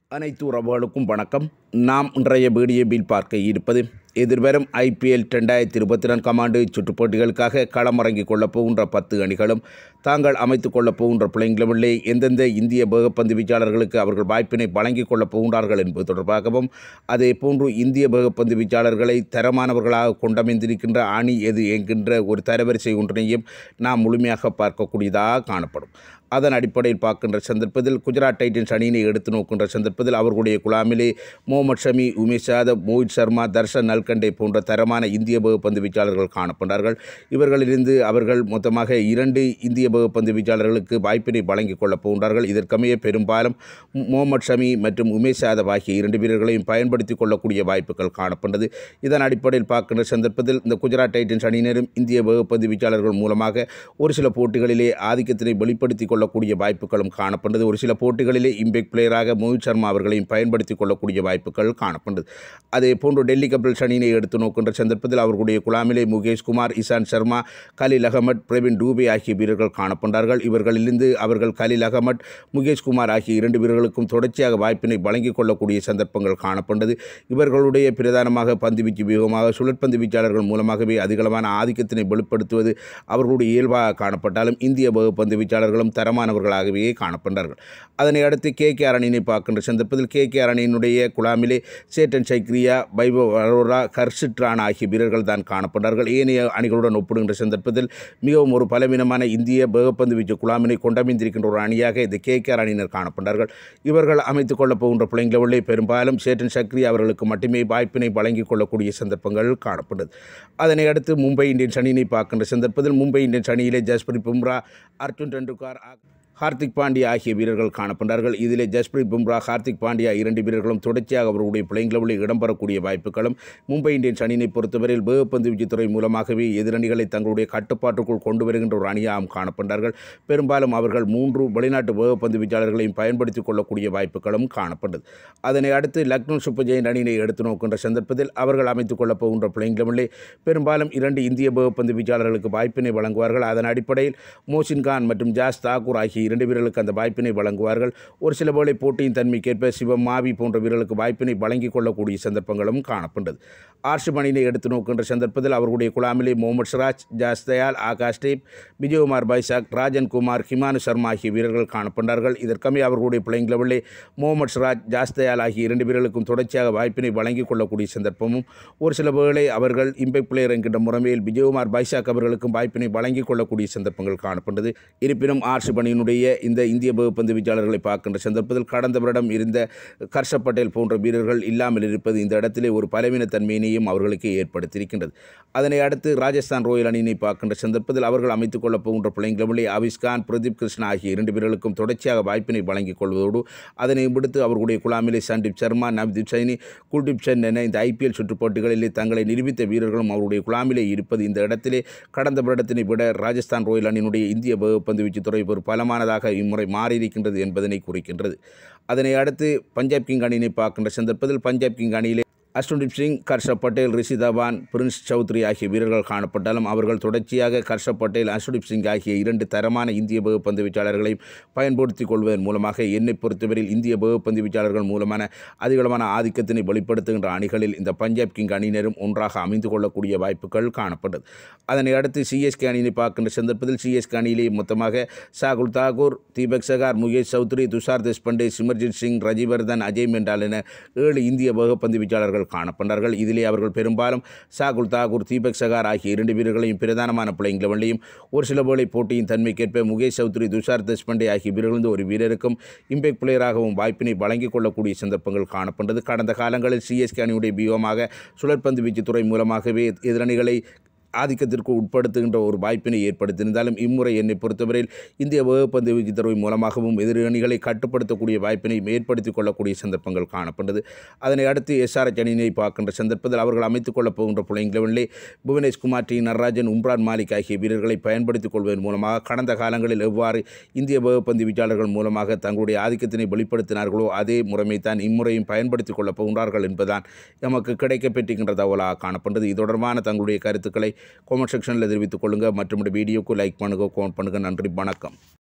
அனைத்து உறவுகளுக்கும் வணக்கம் நாம் இன்றைய வீடியோவில் பார்க்க இருப்பது எதிர்வரும் ஐபிஎல் ரெண்டாயிரத்தி இருபத்தி நான்காம் ஆண்டு சுற்றுப் போட்டிகளுக்காக களமிறங்கிக் கொள்ளப் போகின்ற பத்து அணிகளும் தாங்கள் அமைத்துக் கொள்ளப் போகின்ற பிள்ளைங்களிலே எந்தெந்த இந்திய வேகப்பந்து வீச்சாளர்களுக்கு அவர்கள் வாய்ப்பினை வழங்கிக் கொள்ளப் போகின்றார்கள் என்பது தொடர்பாகவும் அதே போன்று இந்திய வேகப்பந்து வீச்சாளர்களை தரமானவர்களாக கொண்டமைந்திருக்கின்ற அணி எது என்கின்ற ஒரு தரவரிசை ஒன்றினையும் நாம் முழுமையாக பார்க்கக்கூடியதாக காணப்படும் அதன் அடிப்படையில் பார்க்கின்ற சந்தர்ப்பத்தில் குஜராத் டைட்டன்ஸ் அணியினை எடுத்து நோக்கின்ற சந்தர்ப்பத்தில் அவர்களுடைய குழாமிலே முகமது ஷமி உமேஷ் யாதவ் மோஹித் சர்மா தர்ஷன் நல்கண்டே போன்ற தரமான இந்திய வேகப்பந்து வீச்சாளர்கள் காணப்படுகிறார்கள் இவர்களிலிருந்து அவர்கள் மொத்தமாக இரண்டு இந்திய வேகப்பந்து வீச்சாளர்களுக்கு வாய்ப்பினை வழங்கிக் கொள்ளப் போகின்றார்கள் இதற்கமைய பெரும்பாலும் முகமது ஷமி மற்றும் உமேஷ் யாதவ் ஆகிய இரண்டு வீரர்களையும் பயன்படுத்திக் கொள்ளக்கூடிய வாய்ப்புகள் காணப்பட்டது இதன் அடிப்படையில் பார்க்கின்ற சந்தர்ப்பத்தில் இந்த குஜராத் டைட்டன்ஸ் அணியினரும் இந்திய வேகப்பந்து வீச்சாளர்கள் மூலமாக ஒரு சில போட்டிகளிலே ஆதிக்கத்தினை வெளிப்படுத்திக் கொள்ளக்கூடிய வாய்ப்புகளும் காணப்பட்டது ஒரு சில போட்டிகளிலே இம்பேக்ட் பிளேயராக மோஹித் சர்மா அவர்களையும் பயன்படுத்திக் கொள்ளக்கூடிய வாய்ப்புகள் காணப்பட்டது அதே போன்று டெல்லி கேபிட்டல்ஸ் அணியினை எடுத்து நோக்கின்ற சந்தர்ப்பத்தில் அவர்களுடைய குழாமிலே முகேஷ் குமார் இசான் சர்மா கலில் அகமட் பிரவீன் டூபே ஆகிய வீரர்கள் காணப்பட்டார்கள் இவர்களிலிருந்து அவர்கள் கலில் அகமட் முகேஷ் குமார் ஆகிய இரண்டு வீரர்களுக்கும் தொடர்ச்சியாக வாய்ப்பினை வழங்கிக் கொள்ளக்கூடிய சந்தர்ப்பங்கள் காணப்பட்டது இவர்களுடைய பிரதானமாக பந்துவீச்சு வியூகமாக சுழற்பந்து வீச்சாளர்கள் மூலமாகவே அதிகளவான ஆதிக்கத்தினை வெளிப்படுத்துவது அவர்களுடைய இயல்பாக காணப்பட்டாலும் இந்திய வகுப்பந்து வீச்சாளர்களும் தரமானவர்களாகவே காணப்பட்டார்கள் அதனை அடுத்து கே கே அணியினை பார்க்கின்ற சந்தர்ப்பத்தில் கே கே அணியினுடைய குழாமிலே சேட்டன் சைக்ரியா வைபவ் அரோரா கர்ஷிட் ராணா ஆகிய வீரர்கள் தான் காணப்பட்டார்கள் ஏனைய அணிகளுடன் ஒப்பிடுகின்ற சந்தர்ப்பத்தில் மிகவும் ஒரு பலவீனமான இந்திய வேகப்பந்து வீச்சு குழாமினை கொண்டமைந்திருக்கின்ற ஒரு அணியாக இந்த கே கே அணியினர் காணப்பட்டார்கள் இவர்கள் அமைத்துக் கொள்ளப் போகின்ற பிள்ளைங்களே பெரும்பாலும் சேட்டன் சக்ரி அவர்களுக்கு மட்டுமே வாய்ப்பினை வழங்கிக் கொள்ளக்கூடிய சந்தர்ப்பங்கள் காணப்பட்டது அதனை அடுத்து மும்பை இந்தியன்ஸ் அணியினை பார்க்கின்ற சந்தர்ப்பத்தில் மும்பை இந்தியன்ஸ் அணியிலே ஜஸ்பிரித் பும்ரா அர்ஜுன் டெண்டுல்கர் ஹார்திக் பாண்டியா ஆகிய வீரர்கள் காணப்பட்டார்கள் இதிலே ஜஸ்பிரீத் பும்ரா ஹார்திக் பாண்டியா இரண்டு வீரர்களும் தொடர்ச்சியாக அவர்களுடைய பிள்ளைங்களில் இடம்பெறக்கூடிய வாய்ப்புகளும் மும்பை இந்தியன்ஸ் அணியினை பொறுத்தவரையில் வேகப்பந்து வீச்சுத்துறை மூலமாகவே எதிரணிகளை தங்களுடைய கட்டுப்பாட்டுக்குள் கொண்டு வருகின்ற ஒரு அணியாகவும் காணப்பட்டார்கள் பெரும்பாலும் அவர்கள் மூன்று வெளிநாட்டு வேகப்பந்து வீச்சாளர்களையும் பயன்படுத்திக் கொள்ளக்கூடிய வாய்ப்புகளும் காணப்பட்டது அதனை அடுத்து லக்னோ சூப்பர் ஜெயின் அணியினை எடுத்து நோக்கின்ற சந்தர்ப்பத்தில் அவர்கள் அமைத்துக் கொள்ளப் போகின்ற பிள்ளைங்களிலே பெரும்பாலும் இரண்டு இந்திய வேகப்பந்து வீச்சாளர்களுக்கு வாய்ப்பினை வழங்குவார்கள் அதன் அடிப்படையில் மோசின் கான் மற்றும் ஜாஸ் தாக்கூர் ஆகிய இரண்டு வீரர்களுக்கு அந்த வாய்ப்பினை வழங்குவார்கள் ஒரு சில வேளை போட்டியின் தன்மைக்கேற்ப சிவம் மாவி போன்ற வீரர்களுக்கு வாய்ப்பினை வழங்கிக் கொள்ளக்கூடிய சந்தர்ப்பங்களும் காணப்பட்டது ஆர்ஷிப் அணியினை எடுத்து நோக்கின்ற சந்தர்ப்பத்தில் அவர்களுடைய குழாமிலே முகமது சிராஜ் ஜாஸ் தயால் ஆகாஷ் டேப் விஜயகுமார் பைசாக் ராஜன் குமார் ஹிமானு சர்மா ஆகிய வீரர்கள் காணப்பட்டார்கள் இதற்கமே அவர்களுடைய பிள்ளைங் லெவலிலே முகமது சிராஜ் ஜாஸ் தயால் ஆகிய இரண்டு வீரர்களுக்கும் தொடர்ச்சியாக வாய்ப்பினை வழங்கிக் கொள்ளக்கூடிய சந்தர்ப்பமும் ஒரு சில வேளை அவர்கள் இம்பேக்ட் பிளேயர் என்கின்ற முறைமையில் விஜயகுமார் பைசாக் அவர்களுக்கும் வாய்ப்பினை வழங்கிக் கொள்ளக்கூடிய சந்தர்ப்பங்கள் காணப்பட்டது இருப்பினும் ஆர்ஷிப் அணியினுடைய இந்த இந்திய வேகப்பந்து வீச்சாளர்களை பார்க்கின்ற சந்தர்ப்பத்தில் கடந்த வருடம் இருந்த கர்ஷப் பட்டேல் போன்ற வீரர்கள் இல்லாமல் இருப்பது இந்த இடத்திலே ஒரு பலவீனத்தன்மையினையும் அவர்களுக்கு ஏற்படுத்தியிருக்கின்றது அதனை அடுத்து ராஜஸ்தான் ராயல் அணியினை பார்க்கின்ற சந்தர்ப்பத்தில் அவர்கள் அமைத்துக் கொள்ளப் போகின்ற பிள்ளைங்களிலே ஆவிஸ்கான் பிரதீப் கிருஷ்ணா ஆகிய இரண்டு வீரர்களுக்கும் தொடர்ச்சியாக வாய்ப்பினை வழங்கிக் கொள்வதோடு அதனை விடுத்து அவர்களுடைய குழாமிலே சண்டீப் சர்மா நவ்தீப் சைனி குல்தீப் சென் என இந்த ஐபிஎல் சுற்றுப் போட்டிகளிலே தங்களை நிரூபித்த வீரர்களும் அவருடைய குழாமிலே இருப்பது இந்த இடத்திலே கடந்த வருடத்தினை விட ராஜஸ்தான் ராயல் அணியினுடைய இந்திய வேகப்பந்து வீச்சுத்துறை ஒரு பலமானதாக இம்முறை மாறியிருக்கின்றது என்பதனை குறிக்கின்றது அதனை அடுத்து பஞ்சாப் கிங் அணியினை பார்க்கின்ற சந்தர்ப்பத்தில் பஞ்சாப் கிங் அணியிலே அஸ்வன்தீப் சிங் கர்ஷப் பட்டேல் ரிஷி தவான் பிரின்ஸ் சௌத்ரி ஆகிய வீரர்கள் காணப்பட்டாலும் அவர்கள் தொடர்ச்சியாக கர்ஷப் பட்டேல் அஸ்வன்தீப் சிங் ஆகிய இரண்டு தரமான இந்திய வேகப்பந்து வீச்சாளர்களையும் பயன்படுத்திக் கொள்வதன் மூலமாக என்னை பொறுத்தவரையில் இந்திய வேகப்பந்து வீச்சாளர்கள் மூலமான அதிகளவான ஆதிக்கத்தினை வெளிப்படுத்துகின்ற அணிகளில் இந்த பஞ்சாப் கிங் அணியினரும் ஒன்றாக அமைந்து கொள்ளக்கூடிய வாய்ப்புகள் காணப்பட்டது அதனை அடுத்து சிஎஸ்கே அணியினை பார்க்கின்ற சந்தர்ப்பத்தில் சிஎஸ்கே அணியிலே மொத்தமாக சாகுல் தாகூர் தீபக் சகார் முகேஷ் சௌத்ரி துஷார் தேஷ்பண்டே சிமர்ஜித் சிங் ரஜிவர்தன் அஜய் மெண்டால் என ஏழு இந்திய வேகப்பந்து வீச்சாளர்கள் காணப்பட்டார்கள் இதிலே அவர்கள் பெரும்பாலும் சாகுல் தாகூர் தீபக் சகார் ஆகிய இரண்டு வீரர்களையும் பிரதானமான பிள்ளைங் லெவலையும் ஒரு சில வேளை போட்டியின் தன்மைக்கேற்ப முகேஷ் சௌத்ரி துஷார் தேஷ்பண்டே ஆகிய வீரர்கள் ஒரு வீரருக்கும் இம்பேக்ட் பிளேயராகவும் வாய்ப்பினை வழங்கிக் கொள்ளக்கூடிய சந்தர்ப்பங்கள் காணப்பட்டது கடந்த காலங்களில் சிஎஸ்கே அணியுடைய பியூகமாக சுழற்பந்து வீச்சுத்துறை மூலமாகவே எதிரணிகளை ஆதிக்கத்திற்கு உட்படுத்துகின்ற ஒரு வாய்ப்பினை ஏற்படுத்தியிருந்தாலும் இம்முறை என்னை பொறுத்தவரையில் இந்திய வேகப்பந்து வீச்சுத்துறை மூலமாகவும் எதிரணிகளை கட்டுப்படுத்தக்கூடிய வாய்ப்பினை ஏற்படுத்திக் கொள்ளக்கூடிய சந்தர்ப்பங்கள் காணப்பட்டது அதனை அடுத்து எஸ்ஆர்எச் அணியினை பார்க்கின்ற சந்தர்ப்பத்தில் அவர்கள் அமைத்துக் கொள்ளப் போகின்ற புள்ளைங்களிலே புவனேஷ் குமார் டி நடராஜன் உம்ரான் மாலிக் ஆகிய வீரர்களை பயன்படுத்திக் கொள்வதன் மூலமாக கடந்த காலங்களில் எவ்வாறு இந்திய வேகப்பந்து வீச்சாளர்கள் மூலமாக தங்களுடைய ஆதிக்கத்தினை வெளிப்படுத்தினார்களோ அதே முறைமைத்தான் இம்முறையும் பயன்படுத்திக் கொள்ளப் போகின்றார்கள் என்பதுதான் எமக்கு கிடைக்கப்பெற்றிருக்கின்ற தகவலாக காணப்பட்டது இது தொடர்பான தங்களுடைய கருத்துக்களை காமெண்ட் செக்ஷனில் தெரிவித்துக் கொள்ளுங்கள் மற்றும் இந்த வீடியோக்கு லைக் பண்ணுங்கள் கமெண்ட் பண்ணுங்கள் நன்றி வணக்கம்